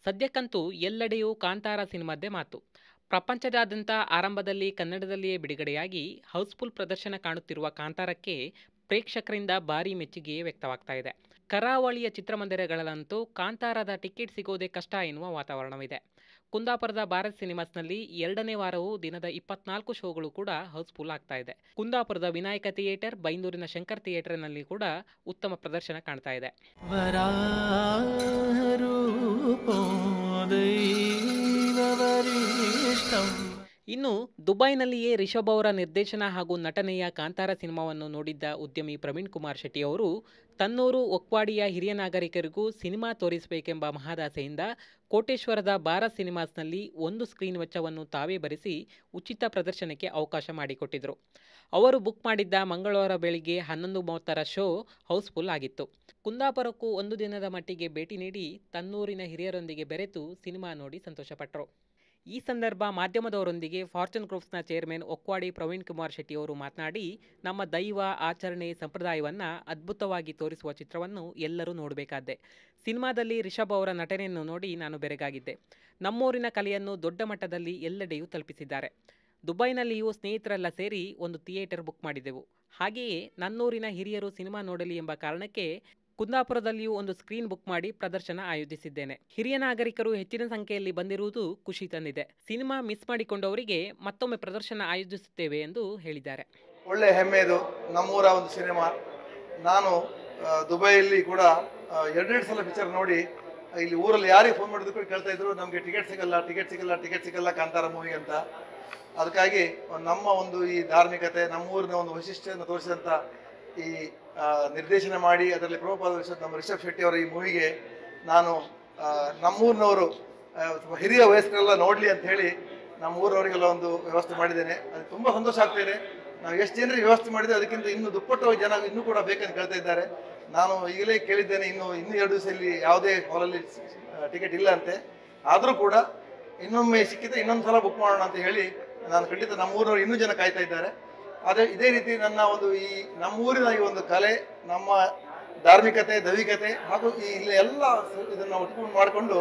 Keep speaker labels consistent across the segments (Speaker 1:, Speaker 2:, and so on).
Speaker 1: ಸದ್ಯಕ್ಕಂತೂ ಎಲ್ಲೆಡೆಯೂ ಕಾಂತಾರ ಸಿನಿಮಾದ್ದೇ ಮಾತು ಪ್ರಪಂಚದಾದ್ಯಂತ ಆರಂಭದಲ್ಲಿ ಕನ್ನಡದಲ್ಲಿಯೇ ಬಿಡುಗಡೆಯಾಗಿ ಹೌಸ್ಫುಲ್ ಪ್ರದರ್ಶನ ಕಾಣುತ್ತಿರುವ ಕಾಂತಾರಕ್ಕೆ ಪ್ರೇಕ್ಷಕರಿಂದ ಭಾರೀ ಮೆಚ್ಚುಗೆಯೇ ವ್ಯಕ್ತವಾಗ್ತಾ ಇದೆ ಕರಾವಳಿಯ ಚಿತ್ರಮಂದಿರಗಳಲ್ಲಂತೂ ಕಾಂತಾರದ ಟಿಕೆಟ್ ಸಿಗೋದೇ ಕಷ್ಟ ಎನ್ನುವ ವಾತಾವರಣವಿದೆ ಕುಂದಾಪುರದ ಭಾರತ್ ಸಿನಿಮಾಸ್ನಲ್ಲಿ ಎರಡನೇ ವಾರವೂ ದಿನದ ಇಪ್ಪತ್ನಾಲ್ಕು ಶೋಗಳು ಕೂಡ ಹೌಸ್ಫುಲ್ ಆಗ್ತಾ ಇದೆ ಕುಂದಾಪುರದ ವಿನಾಯಕ ಥಿಯೇಟರ್ ಬೈಂದೂರಿನ ಶಂಕರ್ ಥಿಯೇಟರ್ನಲ್ಲಿ ಕೂಡ ಉತ್ತಮ ಪ್ರದರ್ಶನ ಕಾಣ್ತಾ ಇದೆ
Speaker 2: वरारूपो दैववरिष्ठम्
Speaker 1: ಇನ್ನು ದುಬೈನಲ್ಲಿಯೇ ರಿಷಬ್ ಅವರ ನಿರ್ದೇಶನ ಹಾಗೂ ನಟನೆಯ ಕಾಂತಾರ ಸಿನಿಮಾವನ್ನು ನೋಡಿದ್ದ ಉದ್ಯಮಿ ಪ್ರವೀಣ್ ಕುಮಾರ್ ಶೆಟ್ಟಿ ಅವರು ತನ್ನೂರು ಒಕ್ವಾಡಿಯ ಹಿರಿಯ ನಾಗರಿಕರಿಗೂ ಸಿನಿಮಾ ತೋರಿಸಬೇಕೆಂಬ ಮಹದಾಸೆಯಿಂದ ಕೋಟೇಶ್ವರದ ಭಾರತ್ ಸಿನಿಮಾಸ್ನಲ್ಲಿ ಒಂದು ಸ್ಕ್ರೀನ್ ವೆಚ್ಚವನ್ನು ತಾವೇ ಭರಿಸಿ ಉಚಿತ ಪ್ರದರ್ಶನಕ್ಕೆ ಅವಕಾಶ ಮಾಡಿಕೊಟ್ಟಿದ್ರು ಅವರು ಬುಕ್ ಮಾಡಿದ್ದ ಮಂಗಳವಾರ ಬೆಳಿಗ್ಗೆ ಹನ್ನೊಂದು ಮೂವತ್ತರ ಶೋ ಹೌಸ್ಫುಲ್ ಆಗಿತ್ತು ಕುಂದಾಪುರಕ್ಕೂ ಒಂದು ದಿನದ ಮಟ್ಟಿಗೆ ಭೇಟಿ ನೀಡಿ ತನ್ನೂರಿನ ಹಿರಿಯರೊಂದಿಗೆ ಬೆರೆತು ಸಿನಿಮಾ ನೋಡಿ ಸಂತೋಷಪಟ್ಟರು ಈ ಸಂದರ್ಭ ಮಾಧ್ಯಮದವರೊಂದಿಗೆ ಫಾರ್ಚೂನ್ ಗ್ರೂಪ್ಸ್ನ ಚೇರ್ಮನ್ ಒಕ್ವಾಡಿ ಪ್ರವೀಣ್ ಕುಮಾರ್ ಶೆಟ್ಟಿ ಅವರು ಮಾತನಾಡಿ ನಮ್ಮ ದೈವ ಆಚರಣೆ ಸಂಪ್ರದಾಯವನ್ನು ಅದ್ಭುತವಾಗಿ ತೋರಿಸುವ ಚಿತ್ರವನ್ನು ಎಲ್ಲರೂ ನೋಡಬೇಕಾದ್ದೆ ಸಿನಿಮಾದಲ್ಲಿ ರಿಷಬ್ ಅವರ ನಟನೆಯನ್ನು ನೋಡಿ ನಾನು ಬೆರಗಾಗಿದ್ದೆ ನಮ್ಮೂರಿನ ಕಲೆಯನ್ನು ದೊಡ್ಡ ಮಟ್ಟದಲ್ಲಿ ಎಲ್ಲೆಡೆಯೂ ತಲುಪಿಸಿದ್ದಾರೆ ದುಬೈನಲ್ಲಿಯೂ ಸ್ನೇಹಿತರೆಲ್ಲ ಸೇರಿ ಒಂದು ಥಿಯೇಟರ್ ಬುಕ್ ಮಾಡಿದೆವು ಹಾಗೆಯೇ ನನ್ನೂರಿನ ಹಿರಿಯರು ಸಿನಿಮಾ ನೋಡಲಿ ಎಂಬ ಕಾರಣಕ್ಕೆ ಕುಂದಾಪುರದಲ್ಲಿಯೂ ಒಂದು ಸ್ಕ್ರೀನ್ ಬುಕ್ ಮಾಡಿ ಪ್ರದರ್ಶನ ಆಯೋಜಿಸಿದ್ದೇನೆ ಹಿರಿಯ ನಾಗರಿಕರು ಹೆಚ್ಚಿನ ಸಂಖ್ಯೆಯಲ್ಲಿ ಬಂದಿರುವುದು ಖುಷಿ ತಂದಿದೆ ಸಿನಿಮಾ ಮಿಸ್ ಮಾಡಿಕೊಂಡವರಿಗೆ ಮತ್ತೊಮ್ಮೆ ಪ್ರದರ್ಶನ ಆಯೋಜಿಸುತ್ತೇವೆ ಎಂದು ಹೇಳಿದ್ದಾರೆ
Speaker 3: ಒಳ್ಳೆ ಹೆಮ್ಮೆದು ನಮ್ಮೂರ ಒಂದು ಸಿನಿಮಾ ನಾನು ಆ, ದುಬೈಯಲ್ಲಿ ಕೂಡ ಆ, ಎರಡೆರಡು ಸಲ ಪಿಕ್ಚರ್ ನೋಡಿ ಇಲ್ಲಿ ಊರಲ್ಲಿ ಯಾರಿಗೆ ಫೋನ್ ಮಾಡಿದ್ರು ಕೂಡ ಕೇಳ್ತಾ ಇದ್ರು ನಮಗೆ ಟಿಕೆಟ್ ಸಿಗಲ್ಲ ಟಿಕೆಟ್ ಸಿಗಲ್ಲ ಟಿಕೆಟ್ ಸಿಗಲ್ಲ ಕಾಂತಾರ ಮೂವಿ ಅಂತ ಅದಕ್ಕಾಗಿ ನಮ್ಮ ಒಂದು ಈ ಧಾರ್ಮಿಕತೆ ನಮ್ಮೂರಿನ ಒಂದು ವೈಶಿಷ್ಟ್ಯವನ್ನು ತೋರಿಸಿದಂಥ ಈ ಆ, ನಿರ್ದೇಶನ ಮಾಡಿ ಅದರಲ್ಲಿ ಪ್ರಭುಪಾದ ರಿಷಬ್ ನಮ್ಮ ರಿಷಬ್ ಶೆಟ್ಟಿ ಅವರ ಈ ಮೂವಿಗೆ ನಾನು ಆ, ನಮ್ಮೂರಿನವರು ಆ, ಸ್ವಲ್ಪ ಹಿರಿಯ ವಯಸ್ಕರೆಲ್ಲ ನೋಡಲಿ ಅಂತ ಹೇಳಿ ನಮ್ಮ ಊರವರಿಗೆಲ್ಲ ಒಂದು ವ್ಯವಸ್ಥೆ ಮಾಡಿದ್ದೇನೆ ಅದು ತುಂಬ ಸಂತೋಷ ಆಗ್ತಿದೆ ನಾವು ಎಷ್ಟು ಜನರಿಗೆ ವ್ಯವಸ್ಥೆ ಮಾಡಿದ್ರೆ ಅದಕ್ಕಿಂತ ಇನ್ನು ದುಪ್ಪಟ್ಟು ಜನ ಇನ್ನೂ ಕೂಡ ಬೇಕಂತ ಕೇಳ್ತಾ ಇದ್ದಾರೆ ನಾನು ಈಗಲೇ ಕೇಳಿದ್ದೇನೆ ಇನ್ನು ಇನ್ನು ಎರಡು ದಿವಸ ಇಲ್ಲಿ ಯಾವುದೇ ಹಾಲಲ್ಲಿ ಟಿಕೆಟ್ ಇಲ್ಲ ಅಂತೆ ಆದರೂ ಕೂಡ ಇನ್ನೊಮ್ಮೆ ಸಿಕ್ಕಿದ್ರೆ ಇನ್ನೊಂದು ಸಲ ಬುಕ್ ಮಾಡೋಣ ಅಂತ ಹೇಳಿ ನಾನು ಖಂಡಿತ ನಮ್ಮ ಊರವರು ಇನ್ನೂ ಜನ ಕಾಯ್ತಾ ಇದ್ದಾರೆ ಅದೇ ಇದೇ ರೀತಿ ನನ್ನ ಒಂದು ಈ ನಮ್ಮೂರಿನ ಈ ಒಂದು ಕಲೆ ನಮ್ಮ ಧಾರ್ಮಿಕತೆ ದೈವಿಕತೆ ಹಾಗೂ ಈ ಇಲ್ಲಿ ಎಲ್ಲ ಸ- ಇದನ್ನ ಒಟ್ಕೊಂಡು ಮಾಡಿಕೊಂಡು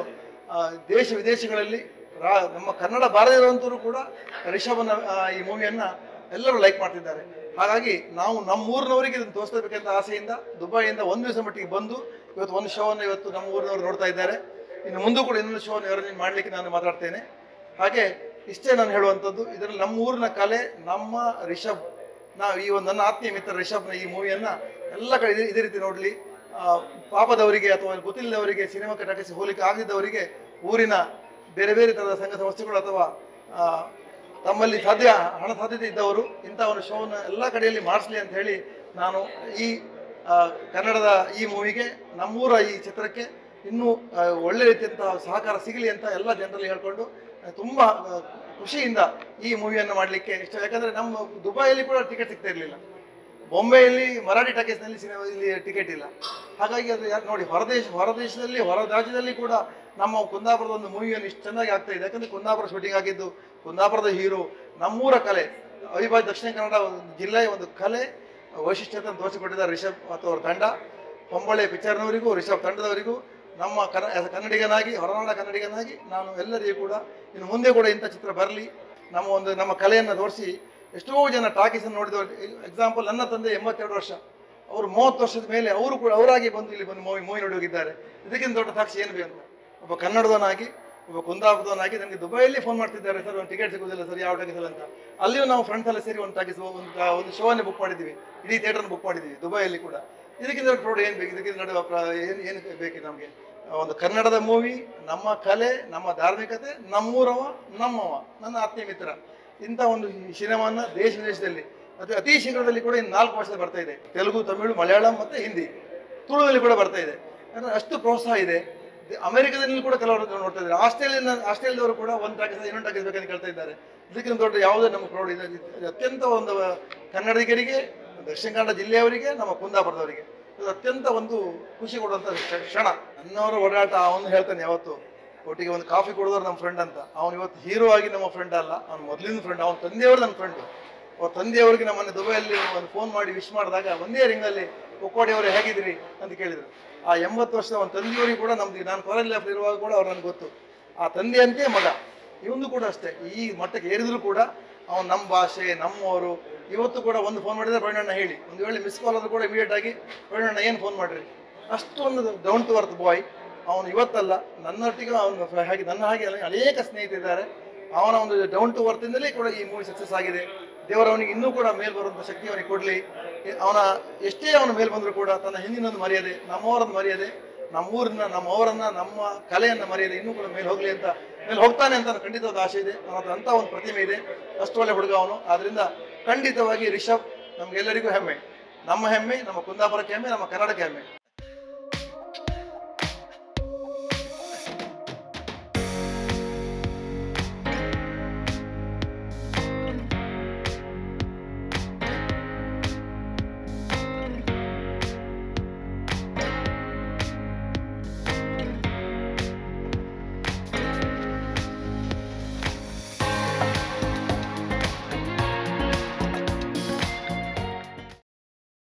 Speaker 3: ದೇಶ ವಿದೇಶಗಳಲ್ಲಿ ರಾ- ನಮ್ಮ ಕನ್ನಡ ಬಾರದಿರುವಂತರೂ ಕೂಡ ರಿಷಭನ ಆ, ಈ ಮೂವಿಯನ್ನ ಎಲ್ಲರೂ ಲೈಕ್ ಮಾಡ್ತಿದ್ದಾರೆ ಹಾಗಾಗಿ ನಾವು ನಮ್ಮ ಊರಿನವರಿಗೆ ಇದನ್ನು ತೋರಿಸಬೇಕಂತ ಆಸೆಯಿಂದ ದುಬೈಯಿಂದ ಒಂದು ದಿವಸ ಮಟ್ಟಿಗೆ ಬಂದು ಇವತ್ತು ಒಂದು ಶೋವನ್ನು ಇವತ್ತು ನಮ್ಮ ಊರಿನವರು ನೋಡ್ತಾ ಇದ್ದಾರೆ ಇನ್ನು ಮುಂದೂ ಕೂಡ ಇನ್ನೊಂದು ಶೋವನ್ನು ಅರೇಂಜ್ ಮಾಡಲಿಕ್ಕೆ ನಾನು ಮಾತಾಡ್ತೇನೆ ಹಾಗೆ ಇಷ್ಟೇ ನಾನು ಹೇಳುವಂಥದ್ದು ಇದರಲ್ಲಿ ನಮ್ಮ ಊರಿನ ಕಲೆ ನಮ್ಮ ರಿಷಬ್ ನಾವು ಈ ಒಂದು ನನ್ನ ಆತ್ಮೀಯ ಮಿತ್ರ ರಿಷಬ್ನ ಈ ಮೂವಿಯನ್ನ ಎಲ್ಲ ಕಡೆ ಇದೇ- ಇದೇ ರೀತಿ ನೋಡಲಿ ಪಾಪದವರಿಗೆ ಅಥವಾ ಗೊತ್ತಿಲ್ಲದವರಿಗೆ ಸಿನಿಮಾಕ್ಕೆ ನಟಿಸಿ ಹೋಲಿಕೆ ಆಗದಿದ್ದವರಿಗೆ ಊರಿನ ಬೇರೆ ಬೇರೆ ಥರದ ಸಂಘ ಸಂಸ್ಥೆಗಳು ಅಥವಾ ಆ, ತಮ್ಮಲ್ಲಿ ಸಾಧ್ಯ ಹಣ ಸಾಧ್ಯತೆ ಇದ್ದವರು ಇಂಥ ಒಂದು ಶೋವನ್ನು ಎಲ್ಲ ಕಡೆಯಲ್ಲಿ ಮಾಡಿಸ್ಲಿ ಅಂತ ಹೇಳಿ ನಾನು ಈ ಆ, ಕನ್ನಡದ ಈ ಮೂವಿಗೆ ನಮ್ಮೂರ ಈ ಚಿತ್ರಕ್ಕೆ ಇನ್ನೂ ಆ, ಒಳ್ಳೆ ರೀತಿಯಂತಹ ಸಹಕಾರ ಸಿಗಲಿ ಅಂತ ಎಲ್ಲ ಜನರಲ್ಲಿ ಹೇಳ್ಕೊಂಡು ಆ, ತುಂಬ ಆ, ಖುಷಿಯಿಂದ ಈ ಮೂವಿಯನ್ನು ಮಾಡಲಿಕ್ಕೆ ಇಷ್ಟ ಯಾಕಂದ್ರೆ ನಮ್ಮ ದುಬೈಯಲ್ಲಿ ಕೂಡ ಟಿಕೆಟ್ ಸಿಗ್ತಾ ಇರಲಿಲ್ಲ ಬೊಂಬೆಯಲ್ಲಿ ಮರಾಠಿ ಟಾಕೀಸ್ನಲ್ಲಿ ಸಿನಿಮಾ ಇಲ್ಲಿ ಟಿಕೆಟ್ ಇಲ್ಲ ಹಾಗಾಗಿ ಅದು ಯಾರು ನೋಡಿ ಹೊರದೇಶ ಹೊರದೇಶದಲ್ಲಿ ಹೊರ ರಾಜ್ಯದಲ್ಲಿ ಕೂಡ ನಮ್ಮ ಕುಂದಾಪುರದ ಒಂದು ಮೂವಿಯನ್ನು ಇಷ್ಟು ಚೆನ್ನಾಗಿ ಆಗ್ತಾ ಇದೆ ಯಾಕಂದ್ರೆ ಕುಂದಾಪುರ ಶೂಟಿಂಗ್ ಆಗಿದ್ದು ಕುಂದಾಪುರದ ಹೀರೋ ನಮ್ಮೂರ ಕಲೆ ಅವಿಭಾಜ್ಯ ದಕ್ಷಿಣ ಕನ್ನಡ ಒಂದು ಜಿಲ್ಲೆಯ ಒಂದು ಕಲೆ ವೈಶಿಷ್ಟ್ಯತೆಯನ್ನು ತೋರಿಸಿಕೊಟ್ಟಿದ್ದಾರೆ ರಿಷಬ್ ಮತ್ತು ಅವರ ತಂಡ ಹೊಂಬಳೆ ಪಿಕ್ಚರ್ನವರಿಗೂ ರಿಷಬ್ ತಂಡದವರಿಗೂ ನಮ್ಮ ಕನ್ನ as a ಕನ್ನಡಿಗನಾಗಿ ಹೊರನಾಡ ಕನ್ನಡಿಗನಾಗಿ ನಾನು ಎಲ್ಲರಿಗೂ ಕೂಡ ಇನ್ನು ಮುಂದೆ ಕೂಡ ಇಂಥ ಚಿತ್ರ ಬರಲಿ ನಮ್ಮ ಒಂದು ನಮ್ಮ ಕಲೆಯನ್ನು ತೋರಿಸಿ ಎಷ್ಟೋ ಜನ ಟಾಕೀಸನ್ನು ನೋಡಿದವರು ಎಕ್ಸಾಂಪಲ್ ನನ್ನ ತಂದೆ ಎಂಬತ್ತೆರಡು ವರ್ಷ ಅವರು ಮೂವತ್ತು ವರ್ಷದ ಮೇಲೆ ಅವರು ಕೂಡ ಅವರಾಗಿ ಬಂದು ಇಲ್ಲಿ ಬಂದು ಮೂವಿ ಮೂವಿ ನೋಡಿ ಹೋಗಿದ್ದಾರೆ ಇದಕ್ಕಿಂತ ದೊಡ್ಡ ಸಾಕ್ಷಿ ಏನು ಬೇಕು ಒಬ್ಬ ಕನ್ನಡದವನಾಗಿ ಒಬ್ಬ ಕುಂದಾಪುರದವನಾಗಿ ನನಗೆ ದುಬೈಯಲ್ಲಿ ಫೋನ್ ಮಾಡ್ತಿದ್ದಾರೆ ಸರ್ ಒಂದು ಟಿಕೆಟ್ ಸಿಗೋದಿಲ್ಲ ಸರ್ ಯಾವ ಟಾಕೀಸ್ ಅಂತ ಅಲ್ಲಿಯೂ ನಾವು ಫ್ರೆಂಡ್ಸ್ ಎಲ್ಲ ಸೇರಿ ಒಂದು ಟಾಕೀಸ್ ಒಂದು ಒಂದು ಶೋವನ್ನು ಬುಕ್ ಮಾಡಿದ್ದೀವಿ ಇಡೀ ಥಿಯೇಟರ್ನ ಬುಕ್ ಮಾಡಿದ್ದೀವಿ ದುಬೈಯಲ್ಲಿ ಕೂಡ ಇದಕ್ಕಿಂತ ದೊಡ್ಡ ಪ್ರೌಢ ಏನು ಬೇಕು ಇದಕ್ಕಿಂತ ನಡುವೆ ಪ್ರ- ಏನು ಏನು ಬೇಕು ನಮಗೆ ಒಂದು ಕನ್ನಡದ ಮೂವಿ ನಮ್ಮ ಕಲೆ ನಮ್ಮ ಧಾರ್ಮಿಕತೆ ನಮ್ಮೂರವ ನಮ್ಮವ ನನ್ನ ಆತ್ಮೀಯ ಮಿತ್ರ ಇಂಥ ಒಂದು ಸಿನಿಮಾನ ದೇಶ ವಿದೇಶದಲ್ಲಿ ಅತಿ ಅತಿ ಶೀಘ್ರದಲ್ಲಿ ಕೂಡ ಇನ್ನು ನಾಲ್ಕು ಭಾಷೆ ಬರ್ತಾ ಇದೆ ತೆಲುಗು ತಮಿಳು ಮಲಯಾಳಂ ಮತ್ತೆ ಹಿಂದಿ ತುಳುವಲ್ಲಿ ಕೂಡ ಬರ್ತಾ ಇದೆ ಯಾಕಂದ್ರೆ ಅಷ್ಟು ಪ್ರೋತ್ಸಾಹ ಇದೆ ದೆ- ಅಮೆರಿಕದಲ್ಲಿ ಕೂಡ ಕೆಲವರು ನೋಡ್ತಾ ಇದ್ದಾರೆ ಆಸ್ಟ್ರೇಲಿಯಾ ಆಸ್ಟ್ರೇಲಿಯಾದವರು ಕೂಡ ಒಂದು ಟಾಕಿಸ್ ಇನ್ನೊಂದು ಟಾಕಿಸ್ ಬೇಕಂತ ಕೇಳ್ತಾ ಇದ್ದಾರೆ ಇದಕ್ಕಿಂತ ದೊಡ್ಡ ಯಾವುದೇ ನಮ್ಮ ಪ್ರೌಢ ಇದೆ ಇದು ಅತ್ಯಂತ ಒಂದು ಕನ್ನಡಿಗರಿಗೆ ದಕ್ಷಿಣ ಕನ್ನಡ ಜಿಲ್ಲೆಯವರಿಗೆ ನಮ್ಮ ಕುಂದಾಪುರದವರಿಗೆ ಇದು ಅತ್ಯಂತ ಒಂದು ಖುಷಿ ಕೊಡುವಂಥ ಕ್ಷ- ಕ್ಷಣ ನನ್ನವರ ಓಡಾಟ ಅವನು ಹೇಳ್ತಾನೆ ಯಾವತ್ತು ಒಟ್ಟಿಗೆ ಒಂದು ಕಾಫಿ ಕೊಡೋರು ನಮ್ಮ ಫ್ರೆಂಡ್ ಅಂತ ಅವನು ಇವತ್ತು ಹೀರೋ ಆಗಿ ನಮ್ಮ ಫ್ರೆಂಡ್ ಅಲ್ಲ ಅವ್ನು ಮೊದಲಿನ ಫ್ರೆಂಡ್ ಅವನ ತಂದೆಯವರು ನನ್ನ ಫ್ರೆಂಡ್ ಅವ್ರ ತಂದೆಯವರಿಗೆ ನಮ್ಮನ್ನು ದುಬೈಯಲ್ಲಿ ಒಂದು ಫೋನ್ ಮಾಡಿ ವಿಶ್ ಮಾಡಿದಾಗ ಒಂದೇ ರಿಂಗಲ್ಲಿ ಒಕ್ಕೋಡಿ ಅವರು ಹೇಗಿದ್ರಿ ಅಂತ ಕೇಳಿದ್ರು ಆ ಎಂಬತ್ತು ವರ್ಷದ ಅವನ ತಂದೆಯವರಿಗೆ ಕೂಡ ನಮ್ದು ನಾನು ಫಾರಿನ್ ಲೈಫ್ ಇರುವಾಗ ಕೂಡ ಅವ್ರು ನನಗೆ ಗೊತ್ತು ಆ ತಂದೆಯಂತೆ ಮಗ ಇವನು ಕೂಡ ಅಷ್ಟೇ ಈ ಮಟ್ಟಕ್ಕೆ ಏರಿದ್ರು ಕೂಡ ಅವನು ನಮ್ಮ ಭಾಷೆ ನಮ್ಮವರು ಇವತ್ತು ಕೂಡ ಒಂದು ಫೋನ್ ಮಾಡಿದ್ರೆ ಪ್ರವೀಣಣ್ಣ ಹೇಳಿ ಒಂದು ವೇಳೆ ಮಿಸ್ ಕಾಲ್ ಆದ್ರೂ ಕೂಡ ಇಮಿಡಿಯೇಟ್ ಆಗಿ ಪ್ರವೀಣಣ್ಣ ಏನು ಫೋನ್ ಮಾಡ್ರಿ ಅಷ್ಟೊಂದು ಡೌನ್ ಟು ಅರ್ತ್ ಬಾಯ್ ಅವನು ಇವತ್ತಲ್ಲ ನನ್ನೊಟ್ಟಿಗೆ ಅವನು ಹಾಗೆ ನನ್ನ ಹಾಗೆ ಅಲ್ಲ- ಅನೇಕ ಸ್ನೇಹಿತರಿದ್ದಾರೆ ಅವನ ಒಂದು ಡೌನ್ ಟು ವರ್ತಿಂದಲೇ ಕೂಡ ಈ ಮೂವಿ ಸಕ್ಸಸ್ ಆಗಿದೆ ದೇವರು ಅವನಿಗೆ ಇನ್ನೂ ಕೂಡ ಮೇಲ್ ಬರುವಂತ ಶಕ್ತಿ ಅವನಿಗೆ ಕೊಡ್ಲಿ ಅವನ ಎಷ್ಟೇ ಅವನ ಮೇಲ್ ಬಂದರೂ ಕೂಡ ತನ್ನ ಹಿಂದಿನೊಂದು ಮರ್ಯಾದೆ ನಮ್ಮವರನ್ನು ಮರ್ಯಾದೆ ನಮ್ಮೂರನ್ನ ನಮ್ಮವರನ್ನ ನಮ್ಮ ಕಲೆಯನ್ನ ಮರ್ಯಾದೆ ಇನ್ನೂ ಕೂಡ ಮೇಲೆ ಹೋಗ್ಲಿ ಅಂತ ಮೇಲೆ ಹೋಗ್ತಾನೆ ಅಂತ ನನಗೆ ಖಂಡಿತವಾದ ಆಸೆ ಇದೆ ಅವನ ಹತ್ರ ಅಂತ ಒಂದು ಪ್ರತಿಮೆ ಇದೆ ಅಷ್ಟು ಒಳ್ಳೆ ಹುಡುಗ ಅವನು ಆದ್ರಿಂದ ಖಂಡಿತವಾಗಿ ರಿಷಬ್ ನಮ್ಗೆಲ್ಲರಿಗೂ ಹೆಮ್ಮೆ ನಮ್ಮ ಹೆಮ್ಮೆ ನಮ್ಮ ಕುಂದಾಪುರಕ್ಕೆ ಹೆಮ್ಮೆ ನಮ್ಮ ಕನ್ನಡಕ್ಕೆ ಹೆಮ್ಮೆ